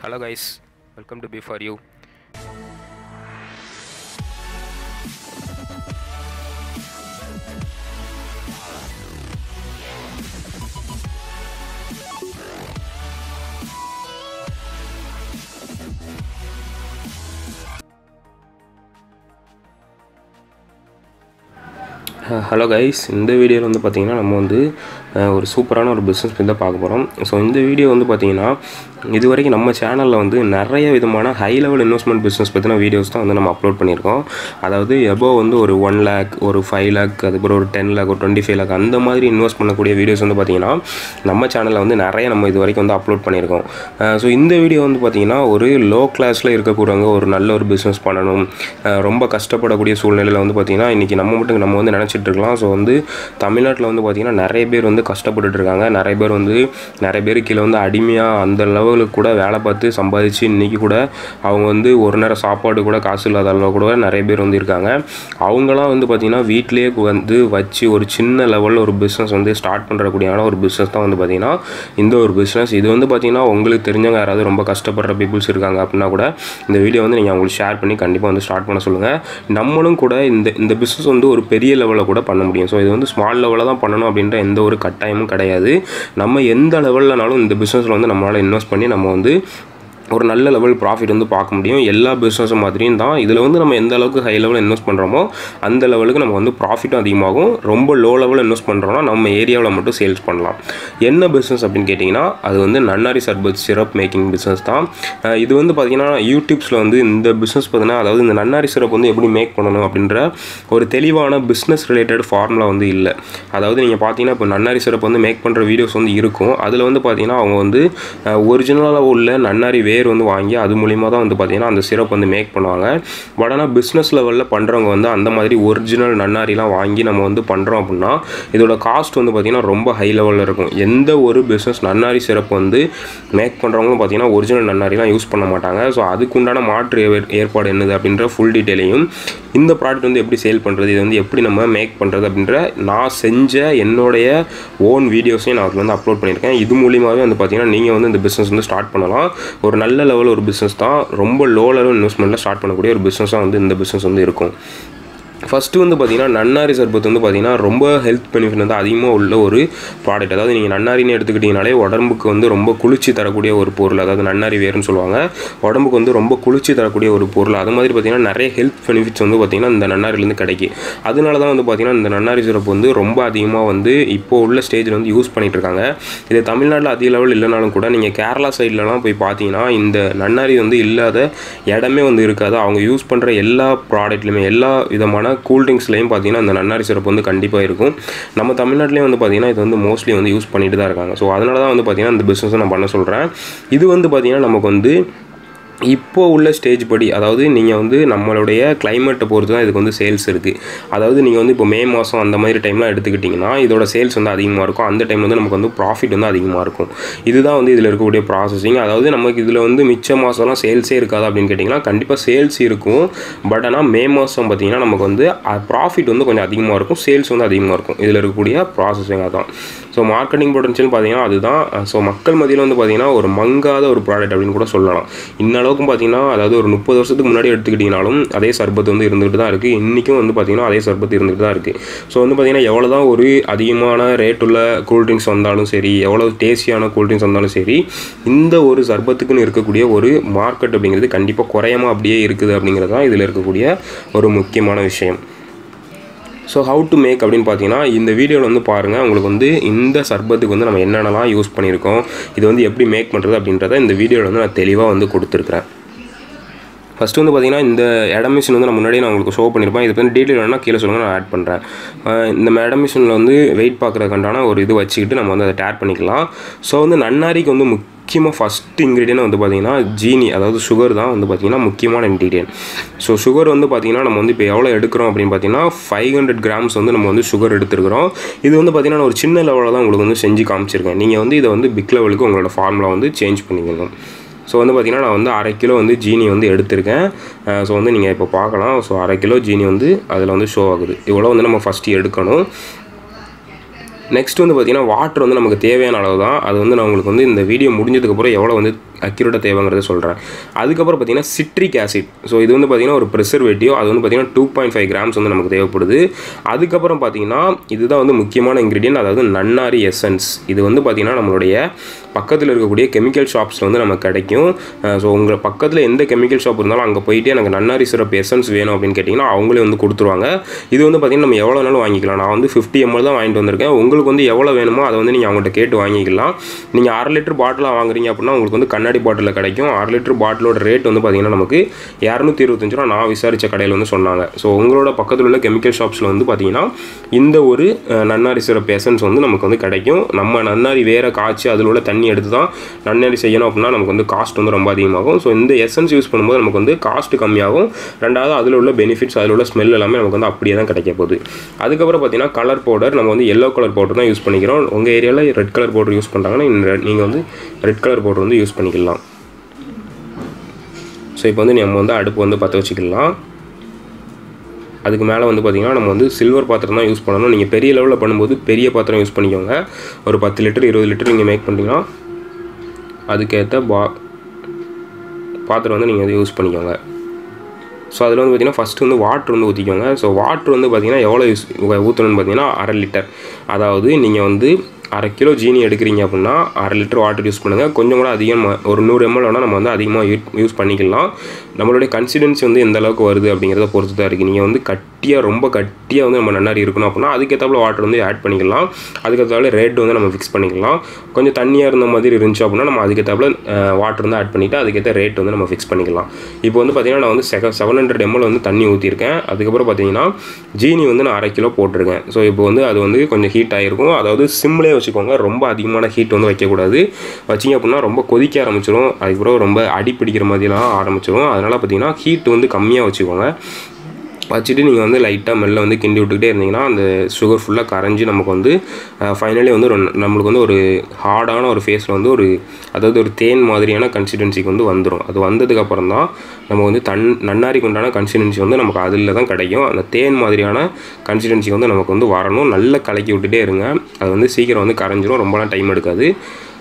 Hello guys, welcome to Be For You. Hello guys இந்த வீடியோவில் வந்து பார்த்திங்கன்னா நம்ம வந்து அஹ், ஒரு சூப்பரான ஒரு பிஸ்னஸ் பற்றி தான் பார்க்க போகிறோம் ஸோ இந்த வீடியோ வந்து பார்த்திங்கன்னா இது வரைக்கும் நம்ம சேனலில் வந்து நிறைய விதமான ஹை லெவல் இன்வெஸ்ட்மெண்ட் பிஸ்னஸ் பற்றின வீடியோஸ் தான் வந்து நம்ம அப்லோட் பண்ணியிருக்கோம் அதாவது எபோ வந்து ஒரு ஒன் லேக் ஒரு ஃபைவ் லேக் அதுக்கப்புறம் ஒரு டென் லேக் ஒரு டுவெண்ட்டி ஃபைவ் லேக் அந்த மாதிரி இன்வெஸ்ட் பண்ணக்கூடிய வீடியோஸ் வந்து பார்த்திங்கன்னா நம்ம சேனலில் வந்து நிறைய நம்ம இது வரைக்கும் வந்து அப்லோட் பண்ணியிருக்கோம் ஸோ இந்த வீடியோ வந்து பார்த்திங்கன்னா ஒரு லோ கிளாஸில் இருக்கக்கூடியவங்க ஒரு நல்ல ஒரு பிஸ்னஸ் பண்ணணும் அஹ், ரொம்ப கஷ்டப்படக்கூடிய சூழ்நிலையில் வந்து பார்த்திங்கன்னா இன்றைக்கி நம்ம மட்டும் நம்ம வந்து நினச்சிட்டு இருக்கலாம் ஸோ வந்து தமிழ்நாட்டில் வந்து பார்த்திங்கன்னா நிறைய பேர் வந்து கஷ்டப்பட்டுட்டு இருக்காங்க நிறைய பேர் வந்து நிறைய பேர் கீழே வந்து அடிமையாக அந்த லெவலுக்கு கூட வேலை பார்த்து சம்பாதிச்சு இன்றைக்கி கூட அவங்க வந்து ஒரு நேரம் சாப்பாடு கூட காசு இல்லாத அளவு கூட நிறைய பேர் வந்து இருக்காங்க அவங்களாம் வந்து பார்த்திங்கன்னா வீட்டிலேயே வந்து வச்சு ஒரு சின்ன லெவலில் ஒரு பிஸ்னஸ் வந்து ஸ்டார்ட் பண்ணுறக்கூடியான ஒரு பிஸ்னஸ் தான் வந்து பார்த்திங்கன்னா இந்த ஒரு பிஸ்னஸ் இது வந்து பார்த்திங்கன்னா உங்களுக்கு தெரிஞ்சவங்க யாராவது ரொம்ப கஷ்டப்படுற பீப்புள்ஸ் இருக்காங்க அப்படின்னா கூட இந்த வீடியோ வந்து நீங்கள் அவங்களுக்கு ஷேர் பண்ணி கண்டிப்பாக வந்து ஸ்டார்ட் பண்ண சொல்லுங்கள் நம்மளும் கூட இந்த இந்த பிஸ்னஸ் வந்து ஒரு பெரிய லெவலில் கூட பண்ண முடியும் ஸோ இது வந்து ஸ்மால் லெவலில் தான் பண்ணணும் அப்படின்ற எந்த ஒரு கட்டாயமும் கிடையாது நம்ம எந்த லெவல்லனாலும் இந்த பிஸ்னஸில் வந்து நம்மளால் இன்வெஸ்ட் பண்ணி நம்ம வந்து ஒரு நல்ல லெவல் ப்ராஃபிட் வந்து பார்க்க முடியும் எல்லா பிஸ்னஸும் மாதிரியும் தான் இதில் வந்து நம்ம எந்த அளவுக்கு ஹை லெவலில் இன்வெஸ்ட் பண்ணுறோமோ அந்த லெவலுக்கு நம்ம வந்து ப்ராஃபிட்டும் அதிகமாகும் ரொம்ப லோ லெவலில் இன்வெஸ்ட் பண்ணுறோம்னா நம்ம ஏரியாவில் மட்டும் சேல்ஸ் பண்ணலாம் என்ன பிஸ்னஸ் அப்படின்னு கேட்டிங்கன்னா அது வந்து நன்னாரி சர்பத் சிரப் மேக்கிங் பிஸ்னஸ் தான் அஹ் இது வந்து பார்த்திங்கன்னா யூடியூப்ஸில் வந்து இந்த பிஸ்னஸ் பார்த்தீங்கன்னா அதாவது இந்த நன்னாரி சிரப் வந்து எப்படி மேக் பண்ணணும் அப்படின்ற ஒரு தெளிவான பிஸ்னஸ் ரிலேட்டட் ஃபார்முலா வந்து இல்லை அதாவது நீங்கள் பார்த்தீங்கன்னா இப்போ நன்னாரி சிரப் வந்து மேக் பண்ணுற வீடியோஸ் வந்து இருக்கும் அதில் வந்து பார்த்தீங்கன்னா அவங்க வந்து ஒரிஜினலாக உள்ள நன்னாரி வேர் வந்து வாங்கி அது மூலிமா தான் வந்து பார்த்தீங்கன்னா அந்த சிரப் வந்து மேக் பண்ணுவாங்க பட் ஆனால் பிஸ்னஸ் லெவலில் பண்ணுறவங்க வந்து அந்த மாதிரி ஒரிஜினல் நன்னாரிலாம் வாங்கி நம்ம வந்து பண்ணுறோம் அப்படின்னா இதோட காஸ்ட் வந்து பார்த்திங்கன்னா ரொம்ப ஹை லெவலில் இருக்கும் எந்த ஒரு பிஸ்னஸ் நன்னாரி சிரப் வந்து மேக் பண்ணுறவங்களும் பார்த்தீங்கன்னா ஒரிஜினல் நன்னாரிலாம் யூஸ் பண்ண மாட்டாங்க ஸோ அதுக்குண்டான மாற்று ஏ- ஏற்பாடு என்னது அப்படின்ற ஃபுல் டீட்டெயிலையும் இந்த ப்ராடக்ட் வந்து எப்படி சேல் பண்ணுறது இது வந்து எப்படி நம்ம மேக் பண்ணுறது அப்படின்ற நான் செஞ்ச என்னுடைய ஓன் வீடியோஸையும் நான் அதுல வந்து அப்லோட் பண்ணியிருக்கேன் இது மூலியமாகவே வந்து பார்த்தீங்கன்னா நீங்கள் வந்து இந்த பிஸ்னஸ் வந்து ஸ்டார்ட் பண்ணலாம் ஒரு நல்ல லெவல் ஒரு பிஸ்னஸ் தான் ரொம்ப லோ லெவல் இன்வெஸ்ட்மெண்ட்டில் ஸ்டார்ட் பண்ணக்கூடிய ஒரு பிஸ்னஸாக வந்து இந்த பிஸ்னஸ் வந்து இருக்கும் ஃபஸ்ட்டு வந்து பார்த்தீங்கன்னா நன்னாரி சர்பத் வந்து பார்த்தீங்கன்னா ரொம்ப ஹெல்த் பெனிஃபிட் வந்து அதிகமாக உள்ள ஒரு ப்ராடக்ட் அதாவது நீங்கள் நன்னாரின்னு எடுத்துக்கிட்டிங்கனாலே உடம்புக்கு வந்து ரொம்ப குளிர்ச்சி தரக்கூடிய ஒரு பொருள் அதாவது நன்னாரி வேர்னு சொல்லுவாங்க உடம்புக்கு வந்து ரொம்ப குளிர்ச்சி தரக்கூடிய ஒரு பொருள் அது மாதிரி பார்த்தீங்கன்னா நிறைய ஹெல்த் பெனிஃபிட்ஸ் வந்து பார்த்தீங்கன்னா இந்த நன்னாரிலேருந்து கிடைக்கும் அதனால தான் வந்து பார்த்தீங்கன்னா இந்த நன்னாரி சிறப்பு வந்து ரொம்ப அதிகமாக வந்து இப்போ உள்ள ஸ்டேஜில் வந்து யூஸ் பண்ணிட்டு இருக்காங்க இது தமிழ்நாட்டில் அதிக லெவல் இல்லைனாலும் கூட நீங்கள் கேரளா சைட்லலாம் போய் பார்த்தீங்கன்னா இந்த நன்னாரி வந்து இல்லாத இடமே வந்து இருக்காது அவங்க யூஸ் பண்ணுற எல்லா ப்ராடக்ட்லையுமே எல்லா விதமான கூல்ட்ரிங்க்ஸ்லையும் பார்த்தீங்கன்னா இந்த நன்னாரி சிறப்பு வந்து கண்டிப்பாக இருக்கும் நம்ம தமிழ்நாட்டிலையும் வந்து பார்த்தீங்கன்னா இது வந்து மோஸ்ட்லி வந்து யூஸ் பண்ணிட்டு தான் இருக்காங்க ஸோ அதனால தான் வந்து பார்த்தீங்கன்னா இந்த பிஸ்னஸை நான் பண்ண சொல்கிறேன் இது வந்து பார்த்தீங்கன்னா நமக்கு வந்து இப்போ உள்ள ஸ்டேஜ் படி அதாவது நீங்கள் வந்து நம்மளுடைய கிளைமேட்டை பொறுத்து தான் இதுக்கு வந்து சேல்ஸ் இருக்குது அதாவது நீங்கள் வந்து இப்போ மே மாதம் அந்த மாதிரி டைம்லாம் எடுத்துக்கிட்டிங்கன்னா இதோட சேல்ஸ் வந்து அதிகமாக இருக்கும் அந்த டைம் வந்து நமக்கு வந்து ப்ராஃபிட் வந்து அதிகமாக இருக்கும் இதுதான் வந்து இதில் இருக்கக்கூடிய ப்ராசஸிங் அதாவது நமக்கு இதில் வந்து மிச்ச மாதம்லாம் சேல்ஸே இருக்காது அப்படின்னு கேட்டிங்கன்னா கண்டிப்பாக சேல்ஸ் இருக்கும் பட் ஆனால் மே மாதம் பார்த்தீங்கன்னா நமக்கு வந்து ப்ராஃபிட் வந்து கொஞ்சம் அதிகமாக இருக்கும் சேல்ஸ் வந்து அதிகமாக இருக்கும் இதில் இருக்கக்கூடிய ப்ராசஸிங் அதான் ஸோ மார்க்கெட்டிங் பொட்டன்ஷியல் பார்த்தீங்கன்னா அதுதான் ஸோ மக்கள் மத்தியில் வந்து பார்த்தீங்கன்னா ஒரு மங்காத ஒரு ப்ராடக்ட் அப்படின்னு கூட சொல்லலாம் இன்ன அளவுக்கு பார்த்தீங்கன்னா அதாவது ஒரு முப்பது வருஷத்துக்கு முன்னாடி எடுத்துக்கிட்டிங்கனாலும் அதே சர்பத் வந்து இருந்துகிட்டு தான் இருக்குது இன்றைக்கும் வந்து பார்த்தீங்கன்னா அதே சர்பத் இருந்துகிட்டு தான் இருக்குது ஸோ வந்து பார்த்தீங்கன்னா எவ்வளோ தான் ஒரு அதிகமான ரேட் உள்ள கூல்ட்ரிங்க்ஸ் வந்தாலும் சரி எவ்வளோ டேஸ்டியான கூல்ட்ரிங்க்ஸ் வந்தாலும் சரி இந்த ஒரு சர்பத்துக்குன்னு இருக்கக்கூடிய ஒரு மார்க்கெட் அப்படிங்கிறது கண்டிப்பாக குறையாம அப்படியே இருக்குது அப்படிங்கிறது தான் இதில் இருக்கக்கூடிய ஒரு முக்கியமான விஷயம் ஸோ ஹவு டு மேக் அப்படின்னு பார்த்தீங்கன்னா இந்த வீடியோவில் வந்து பாருங்கள் உங்களுக்கு வந்து இந்த சர்பத்துக்கு வந்து நம்ம என்னென்னலாம் யூஸ் பண்ணியிருக்கோம் இது வந்து எப்படி மேக் பண்ணுறது அப்படின்றத இந்த வீடியோவில் வந்து நான் தெளிவாக வந்து கொடுத்துருக்குறேன் ஃபஸ்ட்டு வந்து பார்த்தீங்கன்னா இந்த இடம் மிஷின் வந்து நான் முன்னாடியே நான் உங்களுக்கு ஷோ பண்ணியிருப்பேன் இது வந்து டீட்டெயில் வேணால் கீழே சொல்லுங்கள் நான் ஆட் பண்ணுறேன் அஹ் இந்த இடம் மிஷினில் வந்து வெயிட் பார்க்குறதுக்காண்டான ஒரு இது வச்சுக்கிட்டு நம்ம வந்து அதை டேர் பண்ணிக்கலாம் ஸோ வந்து நன்னாரிக்கு வந்து முக்கியமாக ஃபஸ்ட் இன்க்ரீடியன்ட் வந்து பார்த்திங்கன்னா ஜீனி அதாவது சுகர் தான் வந்து பார்த்திங்கன்னா முக்கியமான இன்க்ரீடியன்ட் ஸோ சுகர் வந்து பார்த்திங்கன்னா நம்ம வந்து இப்போ எவ்வளோ எடுக்கிறோம் அப்படின்னு பார்த்தீங்கன்னா ஃபைவ் ஹண்ட்ரட் கிராம்ஸ் வந்து நம்ம வந்து சுகர் எடுத்துருக்கிறோம் இது வந்து பார்த்திங்கன்னா நான் ஒரு சின்ன லெவலில் தான் உங்களுக்கு வந்து செஞ்சு காமிச்சிருக்கேன் நீங்கள் வந்து இதை வந்து பிக் லெவலுக்கு உங்களோட ஃபார்முலா வந்து சேஞ்ச் பண்ணிக்கணும் ஸோ வந்து பார்த்திங்கன்னா நான் வந்து அரை கிலோ வந்து ஜீனி வந்து எடுத்திருக்கேன் ஸோ வந்து நீங்கள் இப்போ பார்க்கலாம் ஸோ அரை கிலோ ஜீனி வந்து அதில் வந்து ஷோ ஆகுது இவ்வளோ வந்து நம்ம ஃபஸ்ட்டு எடுக்கணும் நெக்ஸ்ட் வந்து பார்த்திங்கன்னா வாட்டர் வந்து நமக்கு தேவையான அளவு தான் அது வந்து நான் உங்களுக்கு வந்து இந்த வீடியோ முடிஞ்சதுக்கப்புறம் எவ்வளோ வந்து அக்யூரேட்டாக தேவைங்கிறத சொல்கிறேன் அதுக்கப்புறம் பார்த்தீங்கன்னா சிட்ரிக் ஆசிட் ஸோ இது வந்து பார்த்திங்கன்னா ஒரு ப்ரிசர்வேட்டிவ் அது வந்து பார்த்திங்கன்னா டூ பாயிண்ட் ஃபைவ் கிராம்ஸ் வந்து நமக்கு தேவைப்படுது அதுக்கப்புறம் பார்த்திங்கன்னா இதுதான் வந்து முக்கியமான இன்க்ரீடியன்ட் அதாவது நன்னாரி எசன்ஸ் இது வந்து பார்த்திங்கன்னா நம்மளுடைய பக்கத்தில் இருக்கக்கூடிய கெமிக்கல் ஷாப்ஸில் வந்து நமக்கு கிடைக்கும் ஸோ உங்கள் பக்கத்தில் எந்த கெமிக்கல் ஷாப் இருந்தாலும் அங்கே போயிட்டு எனக்கு நன்னாரி சிறப்பு எசன்ஸ் வேணும் அப்படின்னு கேட்டிங்கன்னா அவங்களே வந்து கொடுத்துருவாங்க இது வந்து பார்த்திங்கன்னா நம்ம எவ்வளோ நாளும் வாங்கிக்கலாம் நான் வந்து ஃபிஃப்டி எம்எல் தான் வாங்கிட்டு வந்திருக்கேன் உங்களுக்கு வந்து எவ்வளோ வேணுமோ அதை வந்து நீங்கள் அவங்கள்ட்ட கேட்டு வாங்கிக்கலாம் நீங்கள் அரை லிட்டர் பாட்டிலாக வாங்குறீங்க அப்படின்னா உங்களுக்கு வந்து கண்ணாடி பாட்டிலில் கிடைக்கும் அரை லிட்டர் பாட்டிலோட ரேட் வந்து பார்த்திங்கன்னா நமக்கு இரநூத்தி இருபத்தஞ்சு ரூபா நான் விசாரித்த கடையில் வந்து சொன்னாங்க ஸோ உங்களோட பக்கத்தில் உள்ள கெமிக்கல் ஷாப்ஸில் வந்து பார்த்திங்கன்னா இந்த ஒரு அஹ், நன்னாரி சிறப்பு எசன்ஸ் வந்து நமக்கு வந்து கிடைக்கும் நம்ம நன்னாரி வேற காய்ச்சி அதில் உள்ள தண்ணி எடுத்து தான் நன்னாரி செய்யணும் அப்படின்னா நமக்கு வந்து காஸ்ட் வந்து ரொம்ப அதிகமாகும் ஸோ இந்த எசன்ஸ் யூஸ் பண்ணும்போது நமக்கு வந்து காஸ்ட் கம்மியாகும் ரெண்டாவது அதில் உள்ள பெனிஃபிட்ஸ் அதில் உள்ள ஸ்மெல் எல்லாமே நமக்கு வந்து அப்படியே தான் கிடைக்க போகுது அதுக்கப்புறம் பார்த்தீங்கன்னா கலர் பவுடர் நம்ம வந்து எல்லோ கலர் பவுடர் தான் யூஸ் பண்ணிக்கிறோம் உங்கள் ஏரியாவில் ரெட் கலர் பவுடர் யூஸ் பண்ணுறாங்கன்னா நீங்கள் வந்து ரெட் கலர் பவுடர் வந்து யூஸ் பண்ணிக்கலாம் ஸோ இப்போ வந்து நம்ம வந்து அடுப்பு வந்து பற்ற வச்சுக்கலாம் அதுக்கு மேலே வந்து பார்த்திங்கன்னா நம்ம வந்து சில்வர் பாத்திரம் தான் யூஸ் பண்ணணும் நீங்கள் பெரிய லெவலில் பண்ணும்போது பெரிய பாத்திரம் யூஸ் பண்ணிக்கோங்க ஒரு பத்து லிட்டர் இருபது லிட்டர் நீங்கள் மேக் பண்ணிட்டீங்கன்னா அதுக்கேற்ற பா பாத்திரம் வந்து நீங்கள் வந்து யூஸ் பண்ணிக்கோங்க ஸோ அதில் வந்து பார்த்திங்கன்னா ஃபஸ்ட்டு வந்து வாட்ரு வந்து ஊற்றிக்கோங்க ஸோ வாட்ரு வந்து பார்த்திங்கன்னா எவ்வளோ யூஸ் ஊற்றணும்னு பார்த்தீங்கன்னா அரை லிட்டர் அதாவது நீங்கள் வந்து அரை கிலோ ஜீனி எடுக்கிறீங்க அப்படின்னா அரை லிட்டர் வாட்டர் யூஸ் பண்ணுங்கள் கொஞ்சம் கூட அதிகமாக ஒரு நூறு எம்எல் வேணால் நம்ம வந்து அதிகமாக யூஸ் பண்ணிக்கலாம் நம்மளுடைய கன்சிடென்சி வந்து எந்த அளவுக்கு வருது அப்படிங்கிறத பொறுத்து தான் இருக்குது நீங்கள் வந்து கட்டியாக ரொம்ப கட்டியாக வந்து நம்ம நன்னாரி இருக்கணும் அப்படின்னா அதுக்கேற்றாப்புல வாட்டர் வந்து ஆட் பண்ணிக்கலாம் அதுக்கேற்றாப்புல ரேட் வந்து நம்ம ஃபிக்ஸ் பண்ணிக்கலாம் கொஞ்சம் தண்ணியாக இருந்த மாதிரி இருந்துச்சு அப்படின்னா நம்ம அதுக்கேற்றாப்புல வாட்டர் வந்து ஆட் பண்ணிவிட்டு அதுக்கேற்ற ரேட் வந்து நம்ம ஃபிக்ஸ் பண்ணிக்கலாம் இப்போ வந்து பார்த்திங்கன்னா நான் வந்து செக செவன் ஹண்ட்ரட் எம்எல் வந்து தண்ணி ஊற்றிருக்கேன் அதுக்கப்புறம் பார்த்தீங்கன்னா ஜீனி வந்து நான் அரை கிலோ போட்டிருக்கேன் ஸோ இப்போ வந்து அது வந்து கொஞ்சம் ஹீட் ஆகிருக்கும் அதாவது சிம்லேயே வச்சுக்கோங்க ரொம்ப அதிகமான ஹீட் வந்து வைக்கக்கூடாது வச்சிங்க அப்படின்னா ரொம்ப கொதிக்க ஆரம்பிச்சிடும் அதுக்கப்புறம் ரொம்ப அடி பிடிக்கிற மாதிரிலாம் ஆரம்பிச்சிடும் அதனால் பார்த்தீங்கன்னா ஹீட் வந்து கம்மியாக வச்சுக்கோங்க வச்சுட்டு நீங்கள் வந்து லைட்டாக மெல்ல வந்து கிண்டி விட்டுக்கிட்டே இருந்தீங்கன்னா அந்த சுகர் ஃபுல்லாக கரைஞ்சி நமக்கு வந்து ஃபைனலி வந்து ஒரு நம்மளுக்கு வந்து ஒரு ஹார்டான ஒரு ஃபேஸில் வந்து ஒரு அதாவது ஒரு தேன் மாதிரியான கன்சிஸ்டன்சிக்கு வந்து வந்துடும் அது வந்ததுக்கப்புறம் தான் நம்ம வந்து தன் நன்னாரிக்கு உண்டான கன்சிஸ்டன்சி வந்து நமக்கு அதில் தான் கிடைக்கும் அந்த தேன் மாதிரியான கன்சிஸ்டன்சி வந்து நமக்கு வந்து வரணும் நல்லா கலக்கி விட்டுட்டே இருங்க அது வந்து சீக்கிரம் வந்து கரைஞ்சிரும் ரொம்பலாம் டைம் எடுக்காது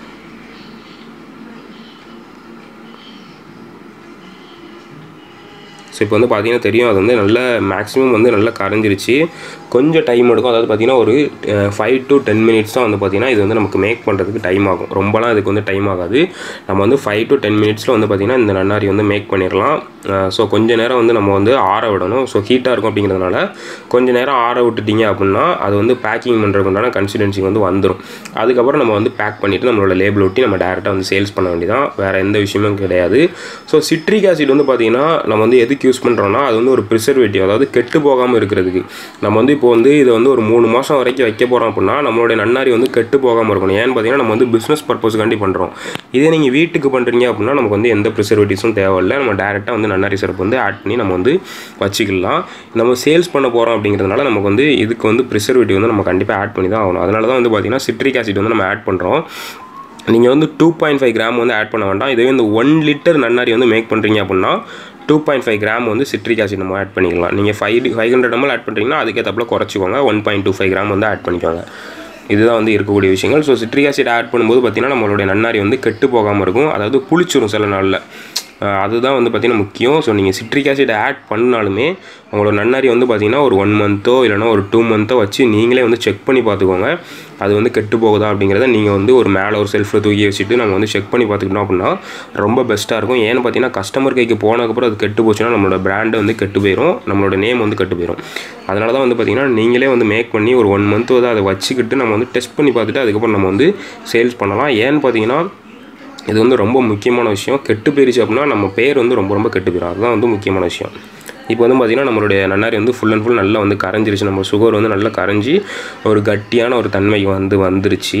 ஸோ இப்போ வந்து பார்த்தீங்கன்னா தெரியும் அது வந்து நல்ல மேக்ஸிமம் வந்து நல்லா கரைஞ்சிருச்சு கொஞ்சம் டைம் எடுக்கும் அதாவது பார்த்தீங்கன்னா ஒரு ஃபைவ் டு டென் மினிட்ஸ் தான் வந்து பார்த்தீங்கன்னா இது வந்து நமக்கு மேக் பண்ணுறதுக்கு டைம் ஆகும் ரொம்பலாம் இதுக்கு வந்து டைம் ஆகாது நம்ம வந்து ஃபைவ் டு டென் மினிட்ஸில் வந்து பார்த்திங்கன்னா இந்த நன்னாரி வந்து மேக் பண்ணிடலாம் ஸோ கொஞ்ச நேரம் வந்து நம்ம வந்து ஆற விடணும் ஸோ ஹீட்டாக இருக்கும் அப்படிங்கிறதுனால கொஞ்ச நேரம் ஆற விட்டுட்டீங்க அப்படின்னா அது வந்து பேக்கிங் பண்ணுறதுக்கு உண்டான கன்சிடென்சி வந்து வந்துடும் அதுக்கப்புறம் நம்ம வந்து பேக் பண்ணிவிட்டு நம்மளோட லேபிள் ஒட்டி நம்ம டேரெக்டாக வந்து சேல்ஸ் பண்ண வேண்டியதான் வேறு எந்த விஷயமும் கிடையாது ஸோ சிட்ரிக் ஆசிட் வந்து பார்த்திங்கன்னா நம்ம வந்து எதுக்கு யூஸ் பண்ணுறோன்னா அது வந்து ஒரு ப்ரிசர்வேட்டிவ் அதாவது கெட்டு போகாமல் இருக்கிறதுக்கு நம்ம வந்து இப்போ வந்து இதை வந்து ஒரு மூணு மாதம் வரைக்கும் வைக்க போகிறோம் அப்படின்னா நம்மளுடைய நன்னாரி வந்து கெட்டு போகாமல் இருக்கணும் ஏன்னு பார்த்தீங்கன்னா நம்ம வந்து பிஸ்னஸ் பர்பஸ்க்காண்டி பண்ணுறோம் இதே நீங்கள் வீட்டுக்கு பண்ணுறீங்க அப்படின்னா நமக்கு வந்து எந்த ப்ரிசர்வேட்டிவ்ஸும் தேவையில்லை நம்ம டேரெக்டாக வந்து நன்னாரி சிறப்பு வந்து ஆட் பண்ணி நம்ம வந்து வச்சுக்கலாம் நம்ம சேல்ஸ் பண்ண போகிறோம் அப்படிங்கிறதுனால நமக்கு வந்து இதுக்கு வந்து ப்ரிசர்வேட்டிவ் வந்து நம்ம கண்டிப்பாக ஆட் பண்ணி தான் ஆகணும் அதனால தான் வந்து பார்த்திங்கன்னா சிட்ரிக் ஆசிட் வந்து நம்ம ஆட் பண்ணுறோம் நீங்கள் வந்து டூ பாயிண்ட் ஃபைவ் கிராம் வந்து ஆட் பண்ண வேண்டாம் இதுவே இந்த ஒன் லிட்டர் நன்னாரி வந்து மேக் பண்ணுறீங்க அப்படின்னா டூ பாயிண்ட் ஃபைவ் கிராம் வந்து சிட்ரிக் ஆசிட் நம்ம ஆட் பண்ணிக்கலாம் நீங்கள் five five hundred ML add பண்ணுறீங்கன்னா அதுக்கேற்றப்பல குறைச்சிக்கோங்க one point two five gram வந்து ஆட் பண்ணிக்கோங்க இதுதான் வந்து இருக்கக்கூடிய விஷயங்கள் ஸோ சிட்ரிக் ஆசிட் ஆட் பண்ணும்போது பார்த்திங்கன்னா நம்மளுடைய நன்னாரி வந்து கெட்டு போகாமல் இருக்கும் அதாவது புளிச்சிரும் சில நாளில் அஹ் அதுதான் வந்து பார்த்திங்கன்னா முக்கியம் ஸோ நீங்கள் சிட்ரிக் ஆசிட் ஆட் பண்ணாலுமே உங்களோட நன்னாரி வந்து பார்த்திங்கன்னா ஒரு ஒன் மந்த்தோ இல்லைனா ஒரு டூ மந்த்தோ வச்சு நீங்களே வந்து செக் பண்ணி பார்த்துக்கோங்க அது வந்து கெட்டு போகுதா அப்படிங்கிறத நீங்கள் வந்து ஒரு மேலே ஒரு செல்ஃபில் தூக்கி வச்சுட்டு நம்ம வந்து செக் பண்ணி பார்த்துக்கிட்டோம் அப்படின்னா ரொம்ப பெஸ்ட்டாக இருக்கும் ஏன்னு பார்த்தீங்கன்னா கஸ்டமர் கைக்கு போனதுக்கப்புறம் அது கெட்டு போச்சுன்னா நம்மளோட பிராண்டு வந்து கெட்டு போயிடும் நம்மளோட நேம் வந்து கெட்டு போயிடும் அதனால தான் வந்து பார்த்திங்கன்னா நீங்களே வந்து மேக் பண்ணி ஒரு ஒன் மந்த் வந்து அதை வச்சுக்கிட்டு நம்ம வந்து டெஸ்ட் பண்ணி பார்த்துட்டு அதுக்கப்புறம் நம்ம வந்து சேல்ஸ் பண்ணலாம் ஏன்னு பார்த்தீங்கன்னா இது வந்து ரொம்ப முக்கியமான விஷயம் கெட்டு போயிருச்சு அப்படின்னா நம்ம பேர் வந்து ரொம்ப ரொம்ப கெட்டு போயிடும் அதுதான் வந்து முக்கியமான விஷயம் இப்போ வந்து பார்த்திங்கன்னா நம்மளுடைய நன்னாரி வந்து ஃபுல் அண்ட் ஃபுல் நல்லா வந்து கரைஞ்சிருச்சு நம்ம சுகர் வந்து நல்லா கரைஞ்சி ஒரு கட்டியான ஒரு தன்மை வந்து வந்துருச்சு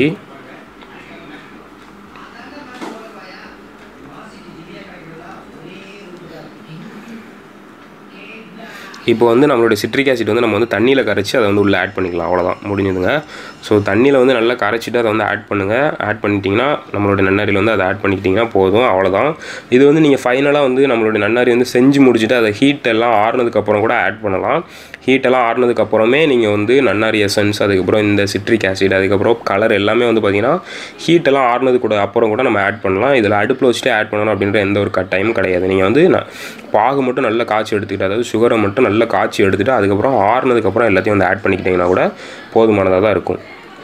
இப்போ வந்து நம்மளுடைய சிட்ரிக் ஆசிட் வந்து நம்ம வந்து தண்ணியில் கரைச்சி அதை வந்து உள்ளே ஆட் பண்ணிக்கலாம் அவ்வளோதான் முடிஞ்சதுங்க ஸோ தண்ணியில் வந்து நல்லா கரைச்சிட்டு அதை வந்து ஆட் பண்ணுங்கள் ஆட் பண்ணிட்டீங்கன்னா நம்மளோட நன்னாரியில் வந்து அதை ஆட் பண்ணிக்கிட்டிங்கன்னா போதும் அவ்வளோதான் இது வந்து நீங்கள் ஃபைனலாக வந்து நம்மளுடைய நன்னாரி வந்து செஞ்சு முடிச்சுட்டு அதை ஹீட் எல்லாம் ஆறுனதுக்கப்புறம் கூட ஆட் பண்ணலாம் ஹீட் எல்லாம் ஆறுனதுக்கு அப்புறமே நீங்கள் வந்து நன்னாரி எசன்ஸ் அதுக்கப்புறம் இந்த சிட்ரிக் ஆசிட் அதுக்கப்புறம் கலர் எல்லாமே வந்து பார்த்தீங்கன்னா ஹீட் எல்லாம் ஆறுனது கூட அப்புறம் கூட நம்ம ஆட் பண்ணலாம் இதில் அடுப்பில் வச்சுட்டு ஆட் பண்ணணும் அப்படின்ற எந்த ஒரு கட்டாயமும் கிடையாது நீங்கள் வந்து ந- பாகு மட்டும் நல்லா காய்ச்சி எடுத்துக்கிட்டு அதாவது சுகரை மட்டும் நல்லா காய்ச்சி எடுத்துகிட்டு அதுக்கப்புறம் ஆறுனதுக்கப்புறம் எல்லாத்தையும் வந்து ஆட் பண்ணிக்கிட்டிங்கன்னா கூட போதுமானதாக தான் இருக்கும்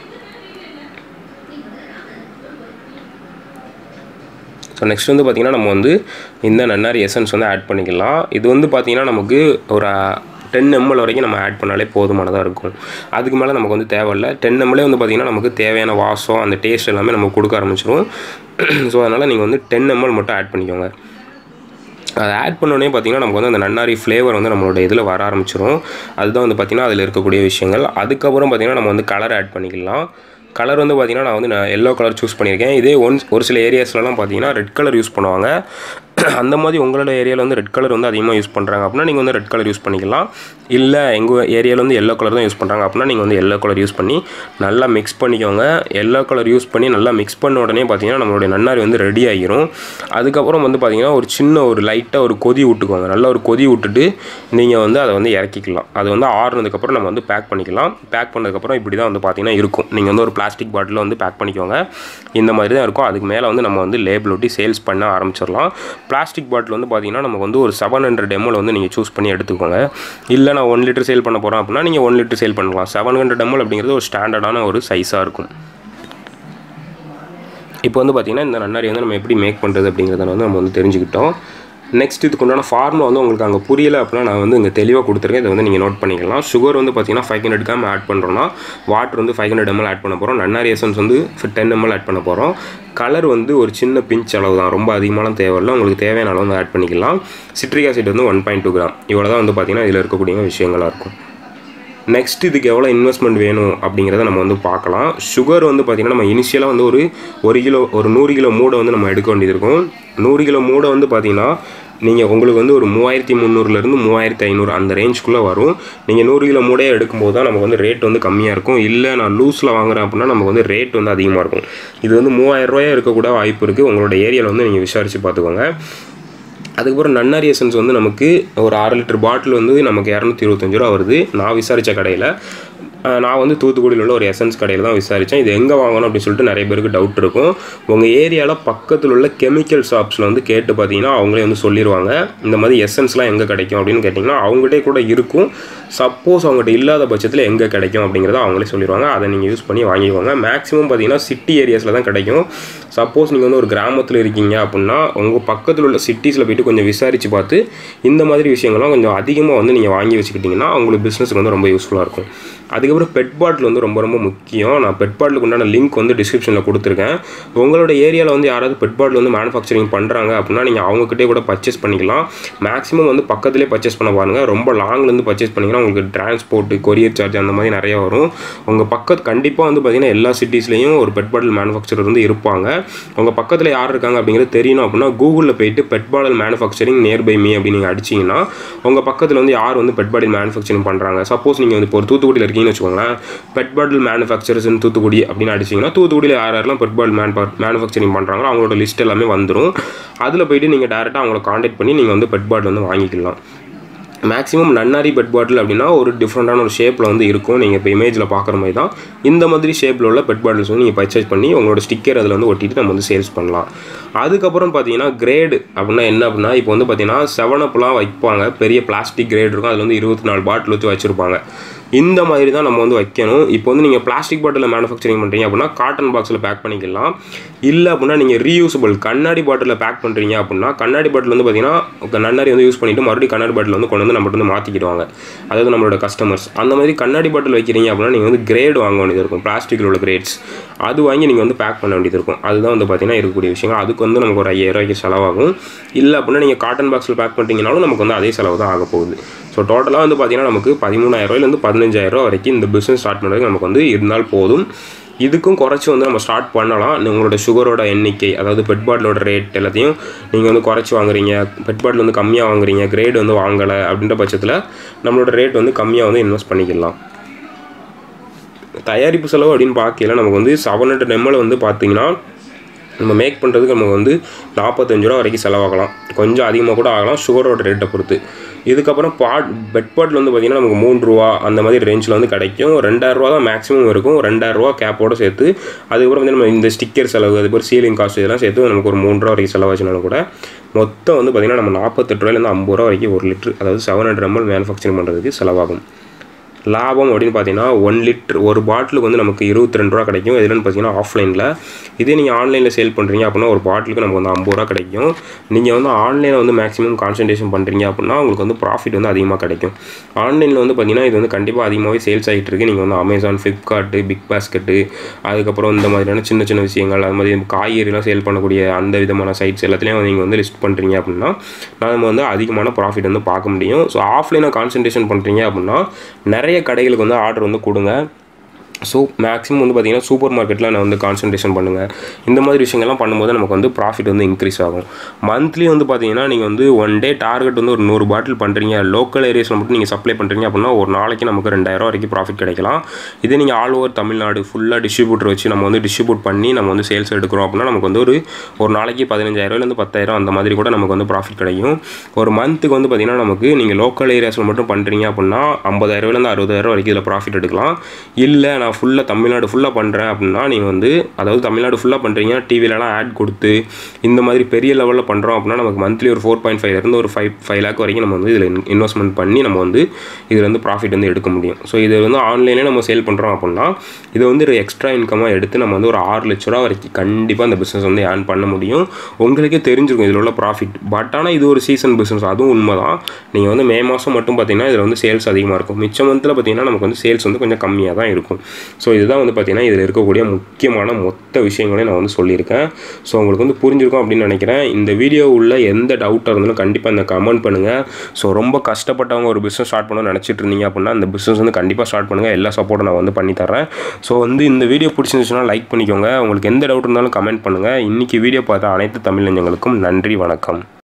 ஸோ நெக்ஸ்ட் வந்து பார்த்திங்கன்னா நம்ம வந்து இந்த நன்னாரி எசன்ஸ் வந்து ஆட் பண்ணிக்கலாம் இது வந்து பார்த்திங்கன்னா நமக்கு ஒரு டென் எம்எல் வரைக்கும் நம்ம ஆட் பண்ணாலே போதுமானதாக இருக்கும் அதுக்கு மேலே நமக்கு வந்து தேவையில்லை டென் எம்எல்லே வந்து பார்த்திங்கன்னா நமக்கு தேவையான வாசம் அந்த டேஸ்ட் எல்லாமே நமக்கு கொடுக்க ஆரம்பிச்சிடும் ஸோ அதனால் நீங்கள் வந்து டென் எம்எல் மட்டும் ஆட் பண்ணிக்கோங்க அதை ஆட் பண்ணோடனே பார்த்தீங்கன்னா நமக்கு வந்து அந்த நன்னாரி ஃப்ளேவர் வந்து நம்மளோட இதில் வர ஆரம்பிச்சிரும் அதுதான் வந்து பார்த்திங்கன்னா அதில் இருக்கக்கூடிய விஷயங்கள் அதுக்கப்புறம் பார்த்திங்கன்னா நம்ம வந்து கலர் ஆட் பண்ணிக்கலாம் கலர் வந்து பார்த்திங்கன்னா நான் வந்து நான் எல்லோ கலர் சூஸ் பண்ணியிருக்கேன் இதே ஒன் ஒரு சில ஏரியாஸ்லலாம் பார்த்தீங்கன்னா ரெட் கலர் யூஸ் பண்ணுவாங்க அந்த மாதிரி உங்களோட ஏரியாவில் வந்து ரெட் கலர் வந்து அதிகமாக யூஸ் பண்ணுறாங்க அப்படின்னா நீங்கள் வந்து ரெட் கலர் யூஸ் பண்ணிக்கலாம் இல்லை எங்கள் ஏரியாவில் வந்து எல்லோ கலர் தான் யூஸ் பண்ணுறாங்க அப்படின்னா நீங்கள் வந்து எல்லோ கலர் யூஸ் பண்ணி நல்லா மிக்ஸ் பண்ணிக்கோங்க எல்லோ கலர் யூஸ் பண்ணி நல்லா மிக்ஸ் பண்ண உடனே பார்த்தீங்கன்னா நம்மளுடைய நன்னாரி வந்து ரெடி ஆகிரும் அதுக்கப்புறம் வந்து பார்த்தீங்கன்னா ஒரு சின்ன ஒரு லைட்டாக ஒரு கொதி விட்டுக்கோங்க நல்லா ஒரு கொதி விட்டுட்டு நீங்கள் வந்து அதை வந்து இறக்கிக்கலாம் அது வந்து ஆறுனதுக்கப்புறம் நம்ம வந்து பேக் பண்ணிக்கலாம் பேக் பண்ணதுக்கப்புறம் இப்படி தான் வந்து பார்த்தீங்கன்னா இருக்கும் நீங்கள் வந்து ஒரு பிளாஸ்டிக் பாட்டிலில் வந்து பேக் பண்ணிக்கோங்க இந்த மாதிரி தான் இருக்கும் அதுக்கு மேலே வந்து நம்ம வந்து லேபிள் ஒட்டி சேல்ஸ் பண்ண ஆரம்பிச்சிடலாம் பிளாஸ்டிக் பாட்டில் வந்து பார்த்தீங்கன்னா நமக்கு வந்து ஒரு செவன் ஹண்ட்ரட் எம்எல் வந்து நீங்கள் சூஸ் பண்ணி எடுத்துக்கோங்க இல்லை நான் ஒன் லிட்டர் சேல் பண்ண போகிறேன் அப்படின்னா நீங்கள் ஒன் லிட்டர் சேல் பண்ணலாம் செவன் ஹண்ட்ரட் எம்எல் அப்படிங்கிறது ஒரு ஸ்டாண்டர்டான ஒரு சைஸாக இருக்கும் இப்போ வந்து பார்த்திங்கன்னா இந்த நன்னாரி வந்து நம்ம எப்படி மேக் பண்ணுறது அப்படிங்கிறத வந்து நம்ம வந்து தெரிஞ்சுக்கிட்டோம் நெக்ஸ்ட் இதுக்கு உண்டான ஃபார்முலா வந்து உங்களுக்கு அங்கே புரியல அப்படின்னா நான் வந்து இங்கே தெளிவாக கொடுத்துருக்கேன் இதை வந்து நீங்கள் நோட் பண்ணிக்கலாம் சுகர் வந்து பார்த்தீங்கன்னா ஃபைவ் ஹண்ட்ரட் கிராம் ஆட் பண்ணுறோன்னா வாட்டர் வந்து ஃபைவ் ஹண்ட்ரட் எம்எல் ஆட் பண்ண போகிறோம் நன்னாரி எசன்ஸ் வந்து டென் எம்எல் ஆட் பண்ண போகிறோம் கலர் வந்து ஒரு சின்ன பிஞ்ச் அளவு தான் ரொம்ப அதிகமான தேவையில்லை உங்களுக்கு தேவையான அளவு வந்து ஆட் பண்ணிக்கலாம் சிட்ரிக் ஆசிட் வந்து ஒன் பாயிண்ட் டூ கிராம் இவ்வளோ தான் வந்து பார்த்தீங்கன்னா இதில் இருக்கக்கூடிய விஷயங்களாக இருக்கும் நெக்ஸ்ட் இதுக்கு எவ்வளோ இன்வெஸ்ட்மெண்ட் வேணும் அப்படிங்கிறத நம்ம வந்து பார்க்கலாம் சுகர் வந்து பார்த்திங்கன்னா நம்ம இனிஷியலாக வந்து ஒரு ஒரு கிலோ ஒரு நூறு கிலோ மூடை வந்து நம்ம எடுக்க வேண்டியது இருக்கும் நூறு கிலோ மூடை வந்து பார்த்திங்கன்னா நீங்கள் உங்களுக்கு வந்து ஒரு மூவாயிரத்தி முந்நூறுலேருந்து மூவாயிரத்தி ஐநூறு அந்த ரேஞ்சுக்குள்ளே வரும் நீங்கள் நூறு கிலோ மூடையை எடுக்கும்போது தான் நமக்கு வந்து ரேட் வந்து கம்மியாக இருக்கும் இல்லை நான் லூஸில் வாங்குறேன் அப்படின்னா நமக்கு வந்து ரேட் வந்து அதிகமாக இருக்கும் இது வந்து மூவாயிரம் ரூபாயா இருக்கக்கூட வாய்ப்பு இருக்குது உங்களோட ஏரியாவில் வந்து நீங்கள் விசாரித்து பார்த்துக்கோங்க அதுக்கப்புறம் நன்னாரி எசன்ஸ் வந்து நமக்கு ஒரு அரை லிட்டர் பாட்டில் வந்து நமக்கு இரநூத்தி இருபத்தஞ்சு ரூபா வருது நான் விசாரித்த கடையில் அஹ், நான் வந்து தூத்துக்குடியில் உள்ள ஒரு எசன்ஸ் கடையில் தான் விசாரித்தேன் இது எங்கே வாங்கணும் அப்படின்னு சொல்லிட்டு நிறைய பேருக்கு டவுட் இருக்கும் உங்கள் ஏரியாவில் பக்கத்தில் உள்ள கெமிக்கல் ஷாப்ஸில் வந்து கேட்டு பார்த்தீங்கன்னா அவங்களே வந்து சொல்லிடுவாங்க இந்த மாதிரி எசன்ஸ்லாம் எங்கே கிடைக்கும் அப்படின்னு கேட்டிங்கன்னா அவங்ககிட்டே கூட இருக்கும் சப்போஸ் அவங்ககிட்ட இல்லாத பட்சத்தில் எங்கே கிடைக்கும் அப்படிங்கிறத அவங்களே சொல்லிடுவாங்க அதை நீங்கள் யூஸ் பண்ணி வாங்கிக்குவாங்க மேக்ஸிமம் பார்த்தீங்கன்னா சிட்டி ஏரியாஸில் தான் கிடைக்கும் சப்போஸ் நீங்கள் வந்து ஒரு கிராமத்தில் இருக்கீங்க அப்படின்னா உங்கள் பக்கத்தில் உள்ள சிட்டிஸில் போயிட்டு கொஞ்சம் விசாரித்து பார்த்து இந்த மாதிரி விஷயங்கள்லாம் கொஞ்சம் அதிகமாக வந்து நீங்கள் வாங்கி வச்சுக்கிட்டிங்கன்னா உங்களுக்கு பிஸ்னஸுக்கு வந்து ரொம்ப யூஸ்ஃபுல்லாக இருக்கும் அதுக்கப்புறம் பெட் பாட்டில் வந்து ரொம்ப ரொம்ப முக்கியம் நான் பெட் பாட்டிலுக்கு உண்டான லிங்க் வந்து டிஸ்கிரிப்ஷனில் கொடுத்துருக்கேன் உங்களோட ஏரியாவில் வந்து யாராவது பெட் பாட்டில் வந்து மேனுஃபேக்சரிங் பண்ணுறாங்க அப்படின்னா நீங்கள் அவங்கக்கிட்டே கூட பர்ச்சேஸ் பண்ணிக்கலாம் மேக்ஸிமம் வந்து பக்கத்துலேயே பர்ச்சேஸ் பண்ண பாருங்கள் ரொம்ப லாங்லேருந்து பர்ச்சேஸ் பண்ணிங்கன்னா உங்களுக்கு டிரான்ஸ்போர்ட்டு கொரியர் சார்ஜ் அந்த மாதிரி நிறைய வரும் உங்கள் பக்கத்து கண்டிப்பாக வந்து பார்த்தீங்கன்னா எல்லா சிட்டிஸ்லேயும் ஒரு பெட் பாட்டில் மேனுஃபேக்சரர் வந்து இருப்பாங்க உங்கள் பக்கத்தில் யார் இருக்காங்க அப்படிங்கிறது தெரியணும் அப்படின்னா கூகுளில் போயிட்டு pet bottle manufacturing near by me அப்படின்னு நீங்கள் அடிச்சிங்கன்னா உங்கள் பக்கத்தில் வந்து யார் வந்து பெட் பாட்டில் மேனுஃபேக்சரிங் பண்ணுறாங்க சப்போஸ் நீங்கள் வந்து இப்போ ஒரு தூத்துக்குடியில் இருக்கீங்கன்னு வச்சுக்கோங்களேன் பெட் பாட்டில் மேனுஃபேக்சரர்ஸ் தூத்துக்குடி அப்படின்னு அடிச்சிங்கன்னா தூத்துக்குடியில் யார் யாரெல்லாம் பெட் பாட்டில் மேன் மேனுஃபேக்சரிங் பண்ணுறாங்களோ அவங்களோட லிஸ்ட் எல்லாமே வந்துடும் அதில் போயிட்டு நீங்கள் டேரெக்டாக அவங்கள காண்டாக்ட் பண்ணி நீங்கள் வந்து பெட் பாட்டில் வந்து வாங்கிக்கலாம் மேக்ஸிமம் நன்னாரி பெட் பாட்டில் அப்படின்னா ஒரு டிஃப்ரெண்ட்டான ஒரு ஷேப்பில் வந்து இருக்கும் நீங்கள் இப்போ இமேஜில் பார்க்குற மாதிரி தான் இந்த மாதிரி ஷேப்பில் உள்ள பெட் பாட்டில்ஸ் வந்து நீங்கள் பர்ச்சேஸ் பண்ணி உங்களோட ஸ்டிக்கர் அதில் வந்து ஒட்டிட்டு நம்ம வந்து சேல்ஸ் பண்ணலாம் அதுக்கப்புறம் பார்த்தீங்கன்னா கிரேடு அப்படின்னா என்ன அப்படின்னா இப்போ வந்து பார்த்தீங்கன்னா செவன் அப்லாம் வைப்பாங்க பெரிய பிளாஸ்டிக் கிரேட் இருக்கும் அதில் வந்து இருபத்தி நாலு பாட்டில் வச்சு வச்சுருப்பாங்க இந்த மாதிரி தான் நம்ம வந்து வைக்கணும் இப்போ வந்து நீங்கள் பிளாஸ்டிக் பாட்டிலில் மேனுஃபேக்சரிங் பண்ணுறீங்க அப்படின்னா காட்டன் பாக்ஸில் பேக் பண்ணிக்கலாம் இல்லை அப்படின்னா நீங்கள் ரீயூசபிள் கண்ணாடி பாட்டிலில் பேக் பண்ணுறீங்க அப்படின்னா கண்ணாடி பாட்டில் வந்து பார்த்தீங்கன்னா நன்னாரி வந்து யூஸ் பண்ணிவிட்டு மறுபடியும் கண்ணாடி பாட்டில் வந்து கொண்டு வந்து நம்மகிட்ட வந்து மாற்றிக்கிடுவாங்க அதாவது நம்மளோட கஸ்டமர்ஸ் அந்த மாதிரி கண்ணாடி பாட்டில் வைக்கிறீங்க அப்படின்னா நீங்கள் வந்து கிரேட் வாங்க வேண்டியது இருக்கும் பிளாஸ்டிக்கில் உள்ள கிரேட்ஸ் அது வாங்கி நீங்கள் வந்து பேக் பண்ண வேண்டியது இருக்கும் அதுதான் வந்து பார்த்தீங்கன்னா இருக்கக்கூடிய விஷயங்கள் அதுக்கு வந்து நமக்கு ஒரு ஐயாயிரம் ரூபாய்க்கு செலவாகும் இல்லை அப்படின்னா நீங்கள் காட்டன் பாக்ஸில் பேக் பண்ணிட்டீங்கனாலும் நமக்கு வந்து அதே செலவு தான் ஆக போகுது ஸோ டோட்டலாக வந்து பார்த்தீங்கன்னா நமக்கு பதிமூணாயிரரூவாயிலேருந்து பதினஞ்சாயிரரூவா வரைக்கும் இந்த பிஸ்னஸ் ஸ்டார்ட் பண்ணுறதுக்கு நமக்கு வந்து இருந்தால் போதும் இதுக்கும் குறைச்சி வந்து நம்ம ஸ்டார்ட் பண்ணலாம் உங்களோட சுகரோட எண்ணிக்கை அதாவது பெட் பாட்டிலோட ரேட் எல்லாத்தையும் நீங்கள் வந்து குறைச்சி வாங்குறீங்க பெட் பாட்டில் வந்து கம்மியாக வாங்குறீங்க கிரேட் வந்து வாங்கலை அப்படின்ற பட்சத்தில் நம்மளோட ரேட் வந்து கம்மியாக வந்து இன்வெஸ்ட் பண்ணிக்கலாம் தயாரிப்பு செலவு அப்படின்னு பார்க்கல நமக்கு வந்து செவன் ஹண்ட்ரட் எம்எல் வந்து பார்த்தீங்கன்னா நம்ம மேக் பண்ணுறதுக்கு நமக்கு வந்து நாற்பத்தஞ்சு ரூபா வரைக்கும் செலவாகலாம் கொஞ்சம் அதிகமாக கூட ஆகலாம் சுகரோட ரேட்டை பொறுத்து இதுக்கப்புறம் பாட் பெட் பாட்டில் வந்து பார்த்திங்கன்னா நமக்கு மூணு ரூபா அந்த மாதிரி ரேஞ்சில் வந்து கிடைக்கும் ரெண்டாயிரரூவா தான் மேக்ஸிமம் இருக்கும் ரெண்டாயிரரூவா கேப்போட சேர்த்து அதுக்கப்புறம் வந்து நம்ம இந்த ஸ்டிக்கர் செலவு அதுக்கப்புறம் சீலிங் காஸ்ட் இதெல்லாம் சேர்த்து நமக்கு ஒரு மூணு ரூபா வரைக்கும் செலவாச்சுனாலும் கூட மொத்தம் வந்து பார்த்திங்கன்னா நம்ம நாற்பத்தெட்டு ரூபாயிலேருந்து ஐம்பது ரூபா வரைக்கும் ஒரு லிட்டர் அதாவது செவன் ஹண்ட்ரட் எம்எல் மேனுஃபேக்சரிங் பண்ணுறதுக்கு செலவாகும் லாபம் அப்படின்னு பார்த்தீங்கன்னா ஒன் லிட்டர் ஒரு பாட்டிலுக்கு வந்து நமக்கு இருபத்தி ரெண்டு ரூபா கிடைக்கும் இதுலன்னு பார்த்தீங்கன்னா ஆஃப்லைனில் இதே நீங்கள் ஆன்லைனில் சேல் பண்ணுறீங்க அப்படின்னா ஒரு பாட்டிலுக்கு நமக்கு வந்து ஐம்பது ரூபா கிடைக்கும் நீங்கள் வந்து ஆன்லைனில் வந்து மேக்ஸிமம் கான்சன்ட்ரேஷன் பண்ணுறீங்க அப்படின்னா உங்களுக்கு வந்து ப்ராஃபிட் வந்து அதிகமாக கிடைக்கும் ஆன்லைனில் வந்து பார்த்தீங்கன்னா இது வந்து கண்டிப்பாக அதிகமாகவே சேல்ஸ் ஆகிட்டு இருக்கு நீங்கள் வந்து அமேசான் ஃப்ளிப்கார்ட்டு பிக் பாஸ்கெட்டு அதுக்கப்புறம் இந்த மாதிரியான சின்ன சின்ன விஷயங்கள் அது மாதிரி காய்கறிலாம் சேல் பண்ணக்கூடிய அந்த விதமான சைட்ஸ் எல்லாத்துலேயும் நீங்கள் வந்து லிஸ்ட் பண்ணுறீங்க அப்படின்னா நம்ம வந்து அதிகமான ப்ராஃபிட் வந்து பார்க்க முடியும் ஸோ ஆஃப்லைனாக கான்சன்ட்ரேஷன் பண்ணுறீங்க அப்படின்னா நிறைய கடைகளுக்கு வந்து ஆர்டர் வந்து கொடுங்க ஸோ மேக்ஸிமம் வந்து பார்த்திங்கன்னா சூப்பர் மார்க்கெட்டில் நான் வந்து கான்சன்ட்ரேஷன் பண்ணுங்கள் இந்த மாதிரி விஷயங்கள்லாம் பண்ணும்போது நமக்கு வந்து ப்ராஃபிட் வந்து இன்க்ரீஸ் ஆகும் மந்த்லி வந்து பார்த்தீங்கன்னா நீங்கள் வந்து ஒன் டே டார்கெட் வந்து ஒரு நூறு பாட்டில் பண்ணுறீங்க லோக்கல் ஏரியாஸில் மட்டும் நீங்கள் சப்ளை பண்ணுறீங்க அப்படின்னா ஒரு நாளைக்கு நமக்கு ரெண்டாயிரம் வரைக்கும் ப்ராஃபிட் கிடைக்கலாம் இதே நீங்கள் ஆல் ஓவர் தமிழ்நாடு ஃபுல்லாக டிஸ்ட்ரிபியூட்டர் வச்சு நம்ம வந்து டிஸ்ட்ரிபியூட் பண்ணி நம்ம வந்து சேல்ஸ் எடுக்கிறோம் அப்படின்னா நமக்கு வந்து ஒரு ஒரு நாளைக்கு பதினஞ்சாயிரம்லேருந்து பத்தாயிரம் அந்த மாதிரி கூட நமக்கு வந்து ப்ராஃபிட் கிடைக்கும் ஒரு மந்த்துக்கு வந்து பார்த்திங்கன்னா நமக்கு நீங்கள் லோக்கல் ஏரியாஸில் மட்டும் பண்ணுறீங்க அப்படின்னா ஐம்பதாயிரம்லேருந்து அறுபதாயிரம் வரைக்கும் இதில் ப்ராஃபிட் எடுக்கலாம் இல்லை நான் ஃபுல்லாக தமிழ்நாடு ஃபுல்லாக பண்ணுறேன் அப்படின்னா நீங்கள் வந்து அதாவது தமிழ்நாடு ஃபுல்லாக பண்ணுறீங்க டிவிலலாம் ஆட் கொடுத்து இந்த மாதிரி பெரிய லெவலில் பண்ணுறோம் அப்படின்னா நமக்கு மந்த்லி ஒரு ஃபோர் பாயிண்ட் ஃபைவ் இருந்து ஒரு ஃபைவ் ஃபைவ் லேக் வரைக்கும் நம்ம வந்து இதில் இன்வெஸ்ட்மெண்ட் பண்ணி நம்ம வந்து இதில் வந்து ப்ராஃபிட் வந்து எடுக்க முடியும் ஸோ இது வந்து ஆன்லைனே நம்ம சேல் பண்ணுறோம் அப்படின்னா இதை வந்து ஒரு எக்ஸ்ட்ரா இன்கமாக எடுத்து நம்ம வந்து ஒரு ஆறு லட்ச ரூபா வரைக்கும் கண்டிப்பாக அந்த பிஸ்னஸ் வந்து ஏர்ன் பண்ண முடியும் உங்களுக்கே தெரிஞ்சிருக்கும் இதில் உள்ள ப்ராஃபிட் பட் ஆனால் இது ஒரு சீசன் பிஸ்னஸ் அதுவும் உண்மை தான் நீங்கள் வந்து மே மாதம் மட்டும் பார்த்தீங்கன்னா இதில் வந்து சேல்ஸ் அதிகமாக இருக்கும் மிச்ச மந்தில் பார்த்தீங்கன்னா நமக்கு வந்து சேல்ஸ் வந்து கொஞ்சம் கம்மியாக தான் இருக்கும் ஸோ இதுதான் வந்து பார்த்தீங்கன்னா இதில் இருக்கக்கூடிய முக்கியமான மொத்த விஷயங்களையும் நான் வந்து சொல்லியிருக்கேன் ஸோ உங்களுக்கு வந்து புரிஞ்சிருக்கும் அப்படின்னு நினைக்கிறேன் இந்த வீடியோ உள்ள எந்த டவுட்டாக இருந்தாலும் கண்டிப்பாக இந்த கமெண்ட் பண்ணுங்கள் ஸோ ரொம்ப கஷ்டப்பட்டவங்க ஒரு பிஸ்னஸ் ஸ்டார்ட் பண்ணணும்னு நினச்சிட்டு இருந்தீங்க அப்படின்னா இந்த பிஸ்னஸ் வந்து கண்டிப்பாக ஸ்டார்ட் பண்ணுங்கள் எல்லா சப்போர்ட்டும் நான் வந்து பண்ணி தரேன் ஸோ வந்து இந்த வீடியோ பிடிச்சிருந்துச்சுன்னா லைக் பண்ணிக்கோங்க உங்களுக்கு எந்த டவுட் இருந்தாலும் கமெண்ட் பண்ணுங்கள் இன்றைக்கி வீடியோ பார்த்த அனைத்து தமிழ் நெஞ்சங்களுக்கும் நன்றி வணக்கம்